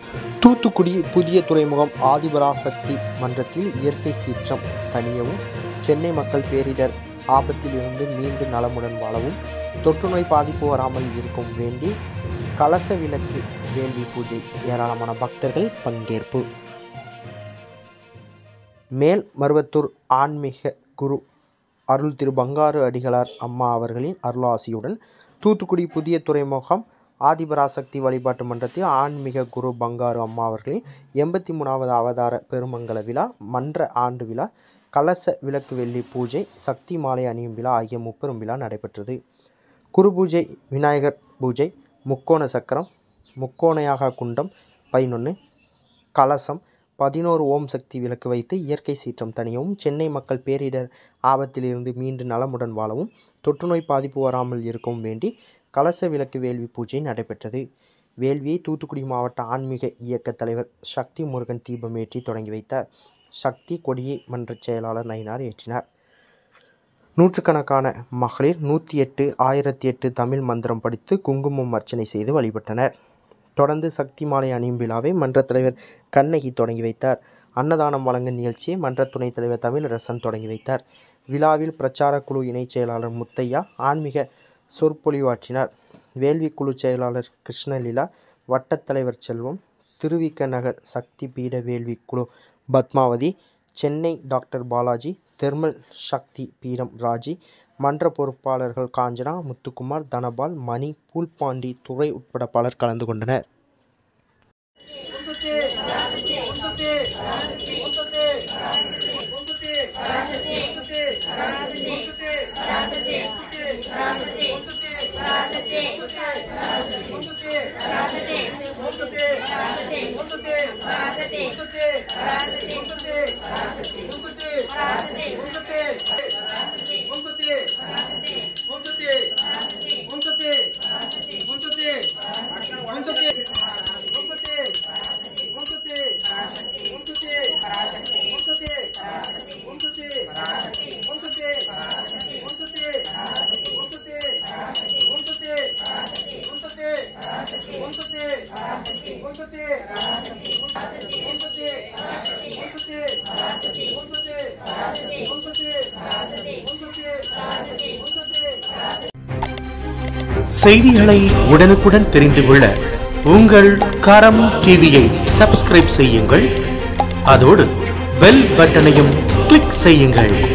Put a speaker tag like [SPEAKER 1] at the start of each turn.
[SPEAKER 1] தூத்துக்குடி புதிய துறைமுகம் ஆதிபராசக்தி மன்றத்தில் இயற்கை சீற்றம் தணியவும் சென்னை மக்கள் பேரிடர் ஆபத்தில் இருந்து மீண்டு நலமுடன் வாழவும் தொற்றுநோய் பாதிப்பு வராமல் இருக்கும் வேண்டி கலச விளக்கு வேள்வி பூஜை ஏராளமான பக்தர்கள் பங்கேற்பு மேல் மருவத்தூர் ஆன்மீக குரு அருள் திரு பங்காரு அடிகளார் அம்மா அவர்களின் அருளாசியுடன் தூத்துக்குடி புதிய துறைமுகம் ஆதிபராசக்தி வழிபாட்டு மன்றத்தில் ஆன்மீக குரு பங்காரு அம்மா அவர்களின் எண்பத்தி மூணாவது அவதார பெருமங்கல விழா மன்ற ஆண்டு விழா கலச விளக்கு வெள்ளி பூஜை சக்தி மாலை அணியும் விழா ஆகிய முப்பெரும் விழா நடைபெற்றது குரு பூஜை விநாயகர் பூஜை முக்கோண சக்கரம் முக்கோணையாக குண்டம் பதினொன்று கலசம் பதினோரு ஓம் சக்தி விளக்கு வைத்து இயற்கை சீற்றம் தணியவும் சென்னை மக்கள் பேரிடர் ஆபத்திலிருந்து மீண்டு நலமுடன் வாழவும் தொற்றுநோய் பாதிப்பு வராமல் இருக்கவும் வேண்டி கலச விளக்கு வேள்வி பூஜை நடைபெற்றது வேள்வியை தூத்துக்குடி மாவட்ட ஆன்மீக இயக்க தலைவர் சக்தி முருகன் தீபமேற்றி தொடங்கி வைத்தார் சக்தி கொடியை மன்ற செயலாளர் நயினார் ஏற்றினார் நூற்றுக்கணக்கான மகளிர் நூற்றி எட்டு ஆயிரத்தி எட்டு தமிழ் மந்திரம் படித்து குங்குமம் அர்ச்சனை செய்து வழிபட்டனர் தொடர்ந்து சக்தி மாலை அணியும் விழாவை மன்ற தலைவர் கண்ணகி தொடங்கி வைத்தார் அன்னதானம் வழங்கும் நிகழ்ச்சியை மன்ற துணைத் தலைவர் தமிழரசன் தொடங்கி வைத்தார் விழாவில் பிரச்சார குழு இணைச் செயலாளர் முத்தையா ஆன்மீக சொற்பொழிவாற்றினார் வேள்வி குழு செயலாளர் கிருஷ்ணலீலா வட்டத் தலைவர் செல்வம் திருவிக்க நகர் சக்தி பீட வேள்வி குழு பத்மாவதி சென்னை டாக்டர் பாலாஜி தெர்மல் சக்தி பீடம் ராஜி மன்ற பொறுப்பாளர்கள் காஞ்சனா முத்துக்குமார் தனபால் மணி பூல்பாண்டி துறை உட்பட பலர் கலந்து கொண்டனர்
[SPEAKER 2] செய்திகளை உடனுக்குடன் தெரிந்து கொள்ள உங்கள் கரம் டிவியை சப்ஸ்கிரைப் செய்யுங்கள் அதோடு பெல் பட்டனையும் கிளிக் செய்யுங்கள்